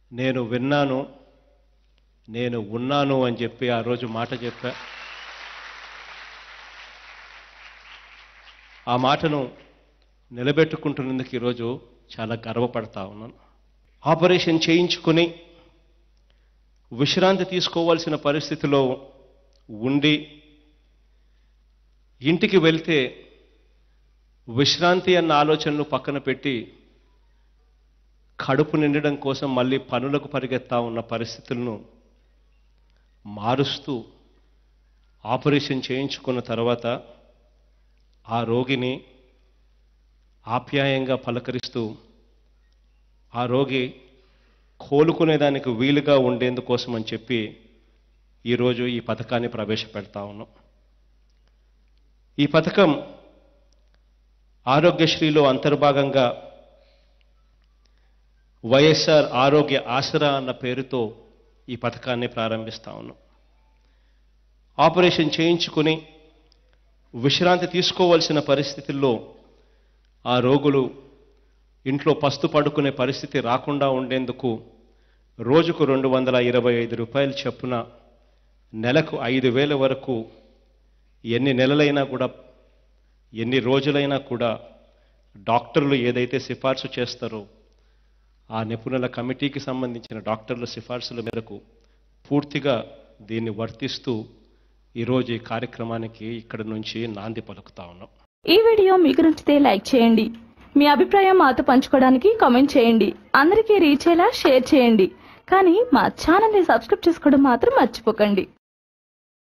నేను విన్నాను నేను ఉన్నాను అని చెప్పి ఆ రోజు మాట చెప్పా ఆ మాటను నిలబెట్టుకుంటున్నందుకు ఈరోజు చాలా గర్వపడతా ఉన్నాను ఆపరేషన్ చేయించుకుని విశ్రాంతి తీసుకోవాల్సిన పరిస్థితిలో ఉండి ఇంటికి వెళ్తే విశ్రాంతి అన్న ఆలోచనలు పక్కన పెట్టి కడుపు నిండడం కోసం మళ్ళీ పనులకు పరిగెత్తా ఉన్న పరిస్థితులను మారుస్తూ ఆపరేషన్ చేయించుకున్న తర్వాత ఆ రోగిని ఆప్యాయంగా పలకరిస్తూ ఆ రోగి కోలుకునేదానికి వీలుగా ఉండేందుకోసం అని చెప్పి ఈరోజు ఈ పథకాన్ని ప్రవేశపెడతా ఉన్నాం ఈ పథకం ఆరోగ్యశ్రీలో అంతర్భాగంగా వైఎస్ఆర్ ఆరోగ్య ఆసరా అన్న పేరుతో ఈ పథకాన్ని ప్రారంభిస్తా ఉన్నాం ఆపరేషన్ చేయించుకుని విశ్రాంతి తీసుకోవాల్సిన పరిస్థితుల్లో ఆ రోగులు ఇంట్లో పస్తు పడుకునే పరిస్థితి రాకుండా ఉండేందుకు రోజుకు రెండు వందల ఇరవై ఐదు రూపాయలు చొప్పున నెలకు ఐదు వేల వరకు ఎన్ని నెలలైనా కూడా ఎన్ని రోజులైనా కూడా డాక్టర్లు ఏదైతే సిఫార్సు చేస్తారో ఆ నిపుణుల కమిటీకి సంబంధించిన డాక్టర్ల సిఫార్సుల మేరకు పూర్తిగా దీన్ని వర్తిస్తూ ఈరోజు ఈ కార్యక్రమానికి ఇక్కడ నుంచి నాంది పలుకుతా ఉన్నాం ఈ వీడియో మీకు నచ్చితే లైక్ చేయండి మీ అభిప్రాయం మాతో పంచుకోవడానికి కామెంట్ చేయండి అందరికీ రీచ్ అయ్యేలా షేర్ చేయండి కానీ మా ఛానల్ని సబ్స్క్రైబ్ చేసుకోవడం మాత్రం మర్చిపోకండి